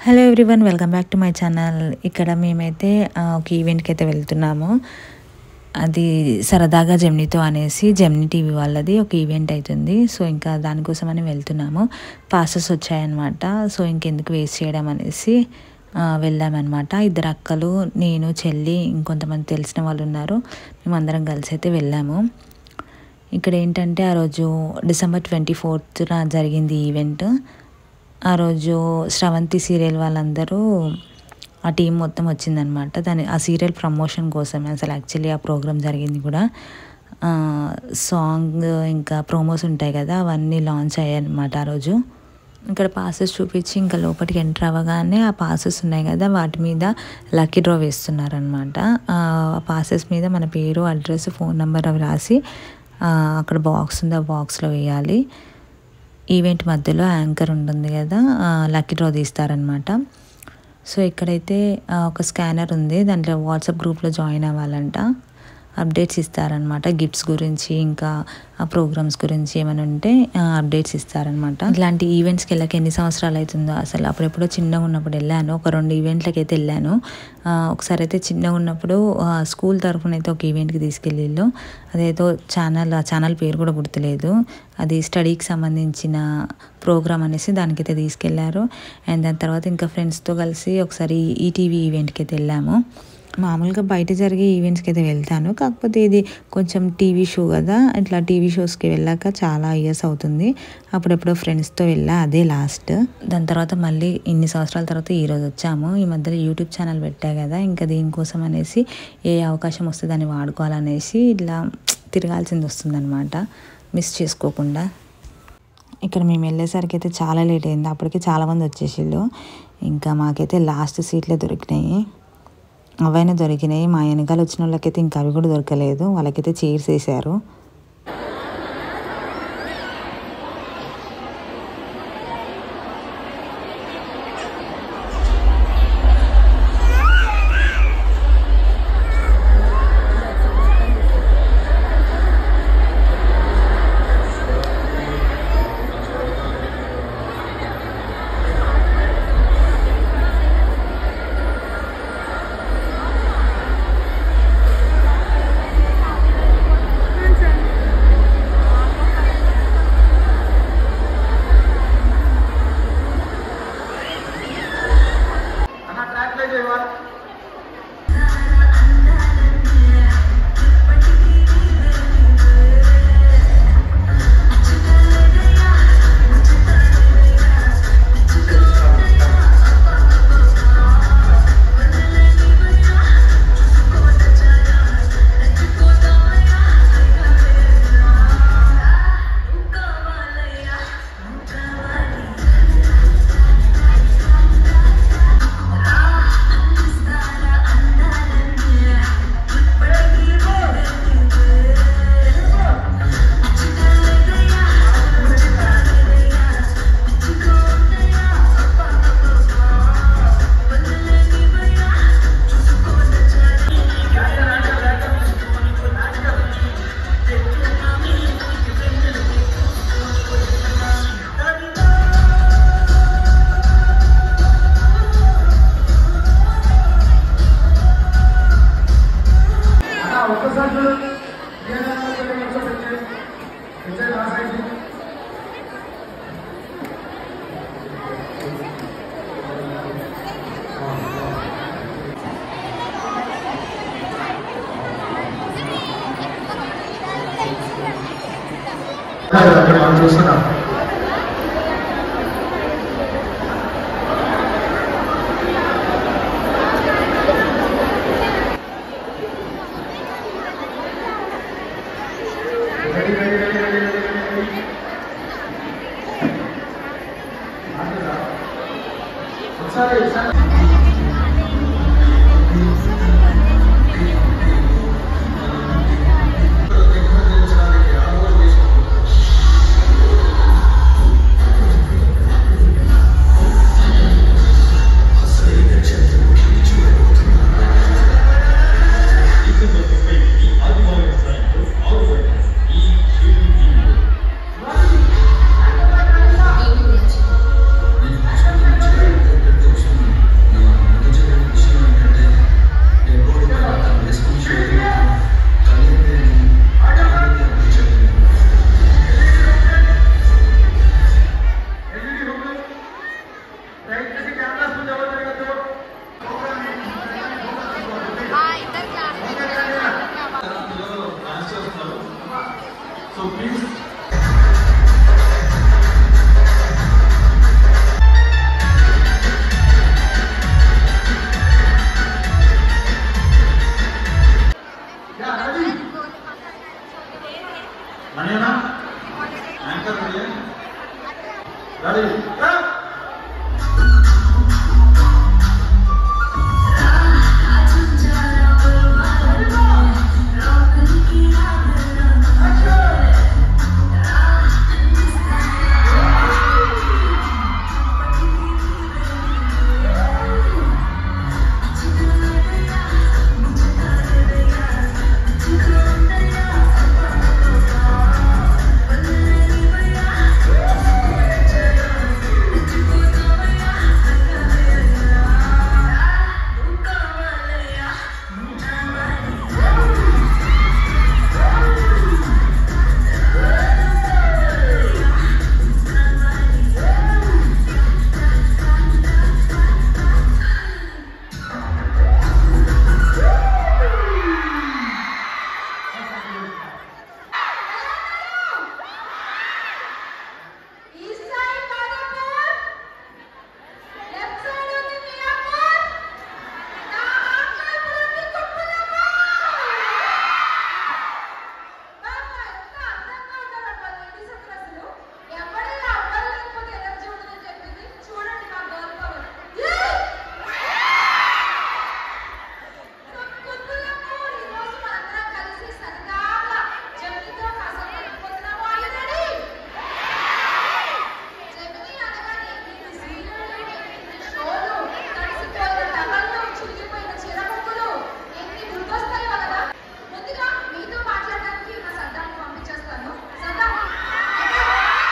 Hello everyone welcome back to my channel ఇక్కడ మేమైతే ఆ, ఒక ఈవెంట్కి అయితే వెళ్తున్నాము అది సరదాగా జెమ్నీతో అనేసి జెమ్నీ టీవీ వాళ్ళది ఒక ఈవెంట్ అవుతుంది సో ఇంకా దానికోసమని వెళ్తున్నాము పాసెస్ వచ్చాయన్నమాట సో ఇంకెందుకు వేస్ట్ చేయడం అనేసి ఆ, వెళ్ళామన్నమాట ఇద్దరు అక్కలు నేను చెల్లి ఇంకొంతమంది తెలిసిన వాళ్ళు ఉన్నారు మేమందరం కలిసి అయితే వెళ్ళాము ఇక్కడ ఏంటంటే ఆ రోజు డిసెంబర్ ట్వంటీ ఫోర్త్న జరిగింది ఈవెంట్ ఆ రోజు శ్రవంతి సీరియల్ వాళ్ళందరూ ఆ టీం మొత్తం వచ్చిందనమాట దాని ఆ సీరియల్ ప్రమోషన్ కోసమే అసలు యాక్చువల్లీ ఆ ప్రోగ్రామ్ జరిగింది కూడా ఆ, సాంగ్ ఇంకా ప్రోమోస్ ఉంటాయి కదా అవన్నీ లాంచ్ అయ్యాయి అనమాట ఆ రోజు ఇక్కడ పాసెస్ చూపించి ఇంకా లోపలికి ఎంటర్ అవ్వగానే ఆ పాసెస్ ఉన్నాయి కదా వాటి మీద లక్కీ డ్రా వేస్తున్నారనమాట ఆ పాసెస్ మీద మన పేరు అడ్రస్ ఫోన్ నెంబర్ అవి రాసి ఆ, అక్కడ బాక్స్ ఉంది ఆ బాక్స్లో వేయాలి ఈవెంట్ మధ్యలో యాంకర్ ఉంటుంది కదా ఆ, లక్కీ డ్రా తీస్తారనమాట సో ఇక్కడైతే ఆ, ఒక స్కానర్ ఉంది దాంట్లో వాట్సాప్ గ్రూప్లో జాయిన్ అవ్వాలంట అప్డేట్స్ ఇస్తారనమాట గిఫ్ట్స్ గురించి ఇంకా ఆ ప్రోగ్రామ్స్ గురించి ఏమైనా ఉంటే అప్డేట్స్ ఇస్తారనమాట ఇట్లాంటి ఈవెంట్స్కి వెళ్ళక ఎన్ని సంవత్సరాలు అవుతుందో అసలు అప్పుడెప్పుడో చిన్నగా ఉన్నప్పుడు వెళ్ళాను ఒక రెండు ఈవెంట్లకి అయితే వెళ్ళాను ఆ, ఒకసారి అయితే చిన్నగా ఉన్నప్పుడు ఆ, స్కూల్ తరఫున అయితే ఒక ఈవెంట్కి తీసుకెళ్ళిళ్ళు అదేదో ఛానల్ ఆ ఛానల్ పేరు కూడా గుర్తులేదు అది స్టడీకి సంబంధించిన ప్రోగ్రామ్ అనేసి దానికైతే తీసుకెళ్లారు అండ్ దాని తర్వాత ఇంకా ఫ్రెండ్స్తో కలిసి ఒకసారి ఈటీవీ ఈవెంట్కి అయితే వెళ్ళాము మామూలుగా బయట జరిగే ఈవెంట్స్కి అయితే వెళ్తాను కాకపోతే ఇది కొంచెం టీవీ షో కదా ఇట్లా టీవీ షోస్కి వెళ్ళాక చాలా ఇయర్స్ అవుతుంది అప్పుడెప్పుడో ఫ్రెండ్స్తో వెళ్ళా అదే లాస్ట్ దాని తర్వాత మళ్ళీ ఇన్ని సంవత్సరాల తర్వాత ఈరోజు వచ్చాము ఈ మధ్యలో యూట్యూబ్ ఛానల్ పెట్టా కదా ఇంకా దీనికోసం అనేసి ఏ అవకాశం వస్తే దాన్ని వాడుకోవాలనేసి ఇట్లా తిరగాల్సింది వస్తుందన్నమాట మిస్ చేసుకోకుండా ఇక్కడ మేము వెళ్ళేసరికి అయితే చాలా లేట్ అయింది అప్పటికే చాలామంది వచ్చేసిళ్ళు ఇంకా మాకైతే లాస్ట్ సీట్లే దొరికినాయి అవైనా దొరికినాయి మా వెనకాల వచ్చిన వాళ్ళకైతే ఇంకా అవి కూడా దొరకలేదు వాళ్ళకైతే చైర్స్ వేసారు అక్కడ మనం చూస్తున్నాం ready ready ready ready ready ready ఒకసారి ఒకసారి ఈ దయచేసి కెమెరాస్ ముందు ఎవరు తిరగద్దు సో ప్లీజ్ యా రెడీ మనీనా anchor ready ready east side Madhapur left side ఉంది మియాపూర్ నా ఆకాశంలోకి కుప్పలమ్మ బాబా ఎంత అందంగా ఉన్నారబ్బా లేడీస్ అందరూ అసలు ఎవరైనా అబ్బాయి లేకపోతే ఎనర్జీ ఉండదని చెప్పింది చూడండి మా గర్ల్ పవర్ కుప్పలమ్మ ఈరోజు మనందరం కలిసి సరదాగా జమ్మితో కాసేపు గడిపోతున్నాము ఆల్రెడీ జమిని అనగానే ఇన్ని సీరియళ్ళు, ఇన్ని షోలు, తడిసిపోయిన టవళ్ళు, చిరిగిపోయిన చీరముక్కలు, ఎన్ని గుర్తొస్తాయో కదా. ముందుగా మీతో మాట్లాడడానికి నా సద్దాన్ని పంపించేస్తాను. సద్దాం, ఎక్కడ?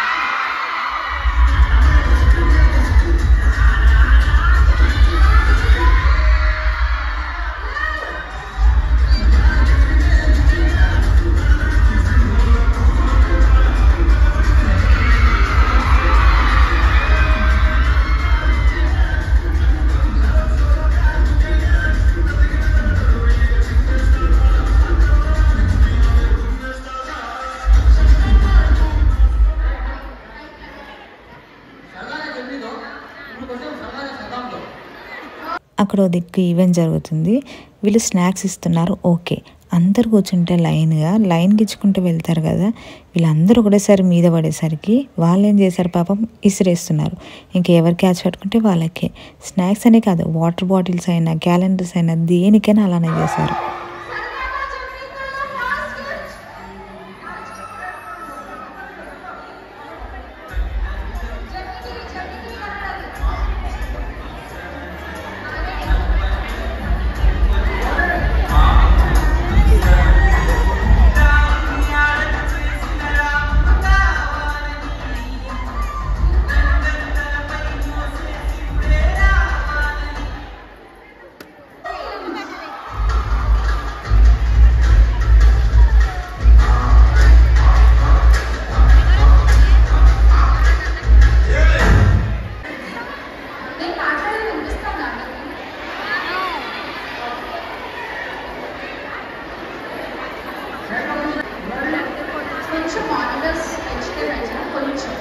సరదాగా చెప్పిందో ఇప్పుడు కొంచెం సరదాగా సరదాంతో అక్కడ ఓ దిక్కు ఈవెంట్ జరుగుతుంది వీళ్ళు స్నాక్స్ ఇస్తున్నారు ఓకే అందరు కూర్చుంటే లైన్గా లైన్ గిచ్చుకుంటూ వెళ్తారు కదా వీళ్ళందరూ ఒకటేసారి మీద పడేసరికి వాళ్ళు ఏం చేశారు పాపం ఇసిరేస్తున్నారు ఇంకా ఎవరు క్యాచ్ పట్టుకుంటే వాళ్ళకే స్నాక్స్ అనే కాదు వాటర్ బాటిల్స్ అయినా క్యాలెండర్స్ అయినా దేనికైనా అలానే చేశారు సరదాగా జమినీతో basket. జమిని, జమిని అన్నది. నేను మాట్లాడేది వినిపిస్తుందా అందరికీ? కొంచెం మానిటర్స్ పెంచితే పెంచిన కొంచెం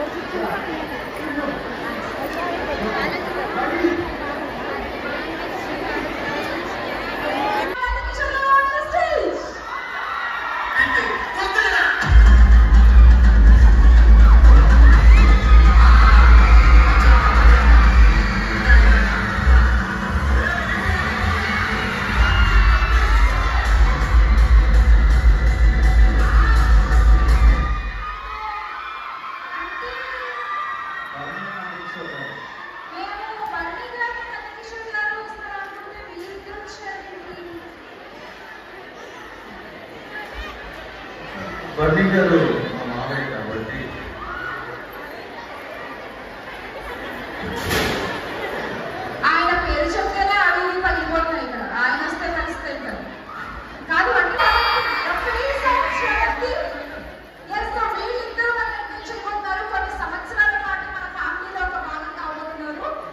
మేము బండి గారు కనకిషన్ గారు వస్తారనుకుంటే వీరిద్దరు వచ్చారండి బర్నీ గారు మా మామయ్య కాబట్టి ఆయన పేరు చెప్తేనే అడుగు పగిలిపోతున్నాయి ఇక్కడ ఆయన వస్తే కలిస్తే ఇక్కడ కాదు అంటే ప్లీజ్ శరత్తి ఎస్ వీళ్ళిద్దరూ మన నుంచి చేయబోతున్నారు కొన్ని సంవత్సరాల పాటు మన ఫ్యామిలీలో ఒక భాగం కాబోతున్నారు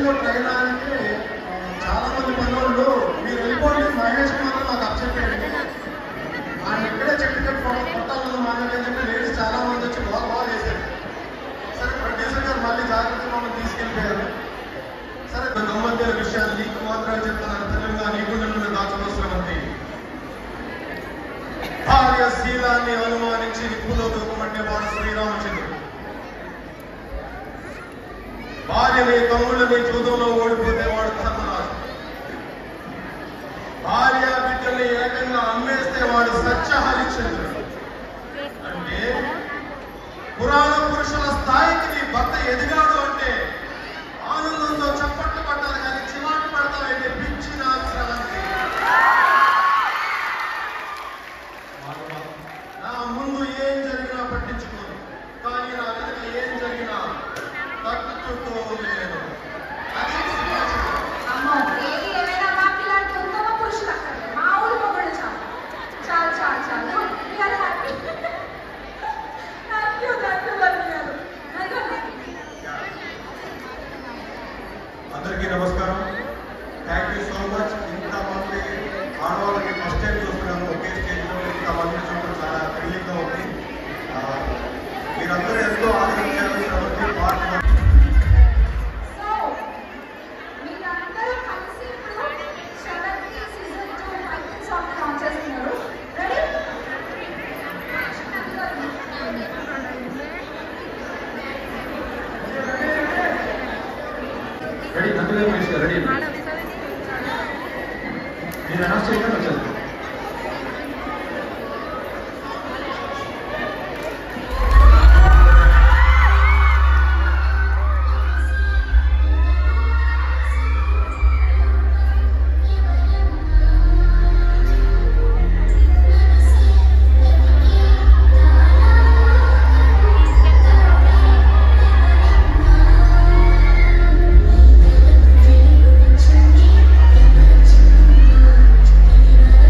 లో ట్రైన్ అంటే ఆ, చాలా మంది పనులు మీరు వెళ్ళిపోండి మహేష్ మాత్రం నాకు అప్సెట్ అయ్యింది ఆయన ఇక్కడే చెట్టు కట్టి కొట్టాలని మాట్లాడి చెప్పి లేడీస్ చాలా మంది వచ్చి బాగా బాగా చేశారు సరే ప్రొడ్యూసర్ గారు మళ్ళీ జాగ్రత్తగా మమ్మల్ని తీసుకెళ్ళిపోయారు సరే గమ్మత్తైన విషయాలు నీకు మాత్రమే చెప్తాను తెలంగాణ నీ గుండెల్లో దాచవలసినది భార్య శీలాన్ని అనుమానించి నిప్పులో దూకమంటే వాడు శ్రీరామచంద్రుడు భార్యని తమ్ముళ్ళని జూదంలో ఓడిపోతే వాడు ధర్మరాజు భార్య బిడ్డల్ని ఏకంగా అమ్మేస్తే వాడు సత్య హరిశ్చంద్రుడు అంటే పురాణ పురుషుల స్థాయికి నీ భర్త ఎదిగాడు అంటే ఆనందంతో చప్పట్లు పట్టాలి కానీ చివాటు పడతావంటే పిచ్చి నాశ్రాంతి నా ముందు ఏం జరిగినా పట్టించుకోను కానీ నా వెనక ఏం జరిగినా తట్టుకోలేదు నేను అది సింహాచలం. అమ్మో ఏది ఏమైనా మాకు ఇలాంటి ఉత్తమ పురుషులు అక్కర్లేదు మా ఊరు మొగుడు చాలు చాలు చాలు చాలు we are happy thank you thank you thank you అందరికీ నమస్కారం థ్యాంక్ యూ సో మచ్ ఇంతమంది ఆడవాళ్ళకి ఫస్ట్ టైం చూస్తున్నాను ఒకే స్టేజ్లో ఇంతమంది చూడడం చాలా థ్రిల్లింగ్గా ఉంది ఆ, మీరందరూ ఎంతో ఆదరించాల్సినటువంటి పాట సో మీరందరూ కలిసి ఇప్పుడు శరత్కి season two fighting song launch చేస్తున్నారు రెడీ రెడీ నందులే మహేష్ గారు రెడీ మీరు అనౌన్స్ చేయడం వచ్చేది Thank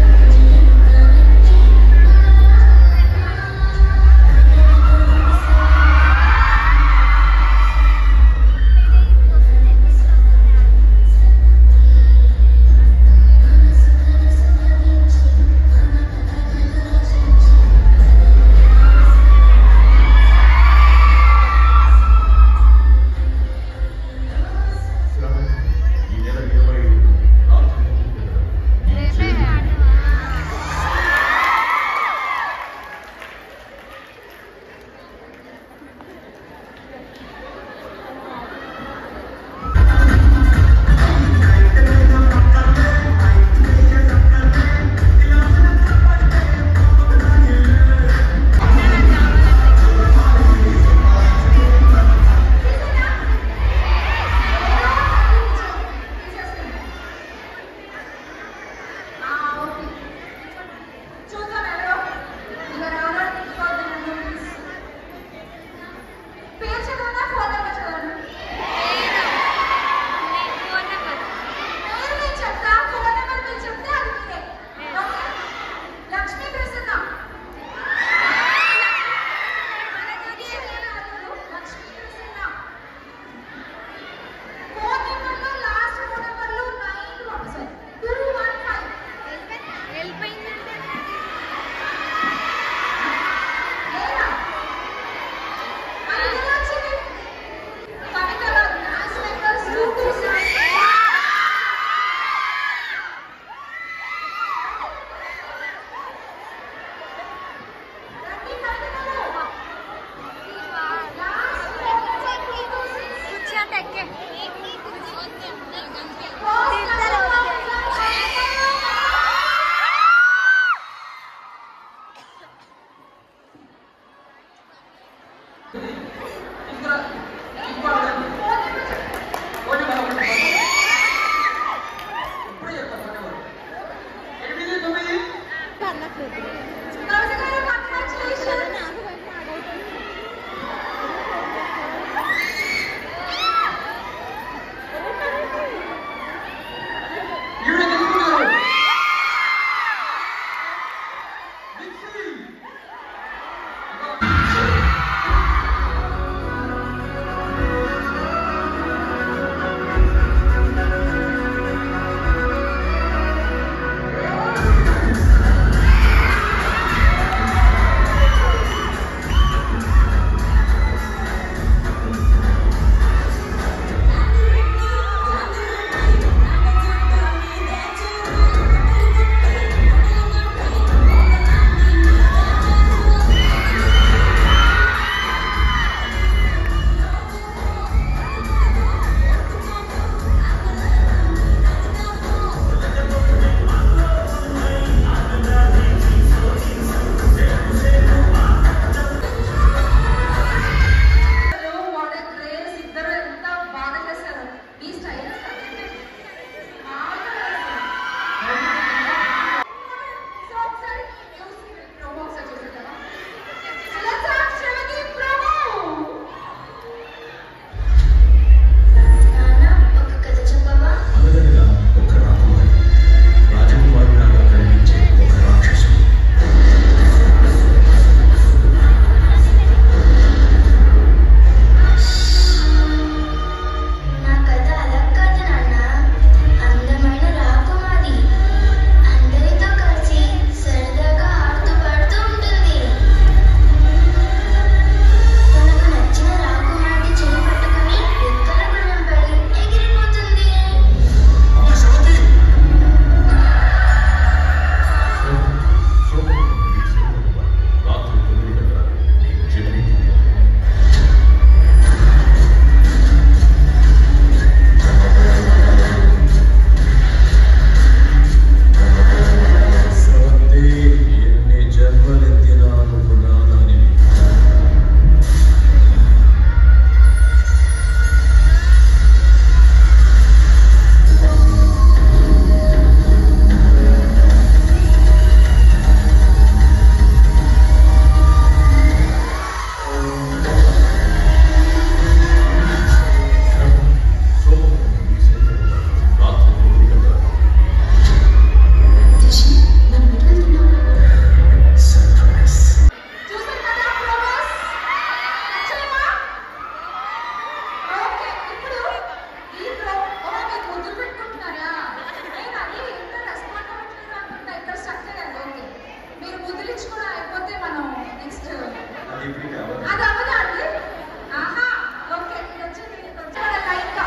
డిగ్రీ కావాలి అది అవ్వదా అండి ఆహా ఓకే ఇది వచ్చింది ఇది వచ్చింది లైన్గా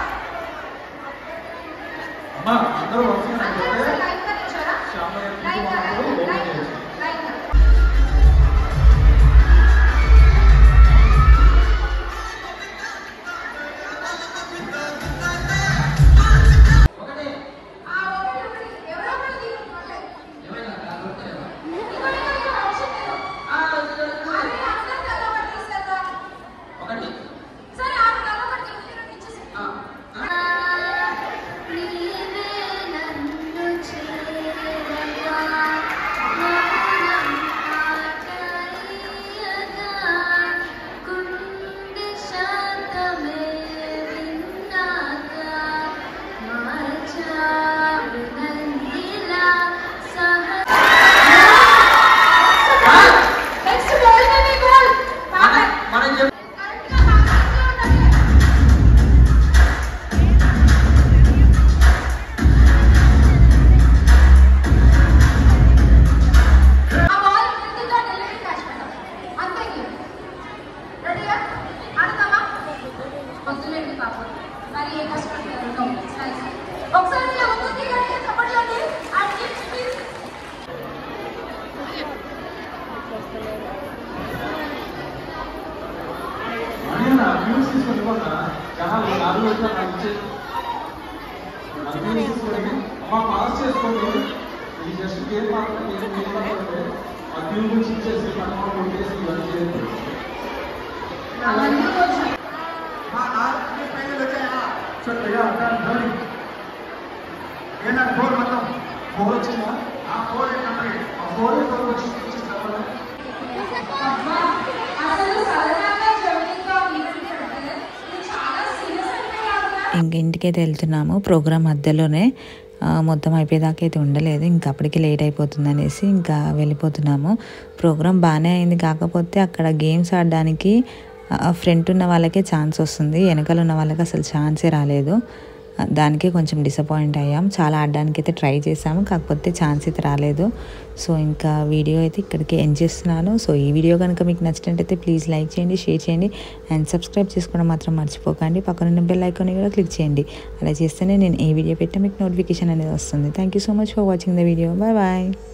అమ్మా అందరూ వరుసగా అందరూ నిలబడితే లైన్గా నిల్చోరా శ్యామయ్య లైన్గా తీసుకున్నప్పుడు ఓపెన్ లైన్గా చేయొచ్చు. లైన్గా ఒకటి ఆ ఒకటి ఒకటి ఎవరో ఒకటి తీసుకుంటే ఏమైనా నాకు గుర్తులేదా? ఇంకొకటి ఇంకొకటి ఆప్షన్ లేదు ఆ, ఇది, ఇది, అరే ఇది. అందరూ తల ఒకటి ఇస్తారా ఒకటి సరే ఆ తల ఒకటి ఇవ్వండి, రెండు ఇచ్చేసి ఆ, ఆ. నీవే నన్ను చేరగా మౌనం పాటయ్యగా గుండె శాంతమే విన్నాక మార్చావు నందిలా సహ నెక్స్ట్ గోల్ బేబీ గోల్ మన- మనం చెప్ప కరెక్ట్గా మాట్లాడుతూ ఉండండి ఆ బాల్ క్రిందిగా నిలబడి క్యాచ్ పెట్టాలి అంతే గేమ్ రెడీయా ఆడతామా వద్దులేండి పాపం మరి ఏ కష్టం లేదు నో సరే సరే ఒకసారి ఇలా ముందుకి రండి చెప్పండి అండ్ గిఫ్ట్ ప్లీజ్ అదే నా వ్యూస్ తీసుకొని ఇవ్వనా జనాలు నాలుగు వచ్చిన నాకు ఇచ్చే నా వ్యూస్ తీసుకొని అమ్మ పాస్ చేసుకోండి ఇది జస్ట్ గేమ్ మాత్రం నేను గేమ్ మాత్రమే ఆ వ్యూ గురించి ఇచ్చేసి పక్కన కొట్టేసి ఇవన్నీ చేయండి అవన్నీ కొంచెం మా నాలుగు ఫైనల్ వచ్చాయా చూడగా ధోని ఏనా ఫోర్ మొత్తం ఫోర్ వచ్చిందా ఆ ఫోర్ కంప్లీట్ ఆ ఫోర్ ఫోర్ వచ్చి ఇచ్చేస్తావా అసలు సరదాగా జర్నీగా ఈవెంట్ పెడితే ఇది చాలా సీరియస్ అంటే కాదుగా ఇంక ఇంటికైతే వెళ్తున్నాము ప్రోగ్రామ్ మధ్యలోనే ఆ, మొత్తం అయిపోయేదాకా అయితే ఉండలేదు ఇంకా అప్పటికి లేట్ అయిపోతుంది అనేసి ఇంకా వెళ్ళిపోతున్నాము ప్రోగ్రామ్ బాగానే అయింది కాకపోతే అక్కడ గేమ్స్ ఆడడానికి ఫ్రంట్ ఉన్న వాళ్ళకే ఛాన్స్ వస్తుంది వెనకాల ఉన్న వాళ్ళకి అసలు ఛాన్సే రాలేదు ఆ, దానికే కొంచెం డిసప్పాయింట్ అయ్యాం చాలా ఆడడానికి అయితే ట్రై చేసాము కాకపోతే ఛాన్స్ అయితే రాలేదు సో ఇంకా వీడియో అయితే ఇక్కడికి ఎండ్ చేస్తున్నాను సో ఈ వీడియో కనుక మీకు నచ్చినట్టయితే ప్లీజ్ లైక్ చేయండి షేర్ చేయండి అండ్ సబ్స్క్రైబ్ చేసుకోవడం మాత్రం మర్చిపోకండి పక్కన బెల్ ఐకాన్ కూడా క్లిక్ చేయండి అలా చేస్తేనే నేను ఏ వీడియో పెట్టినా మీకు నోటిఫికేషన్ అనేది వస్తుంది thank you so much for watching the video bye bye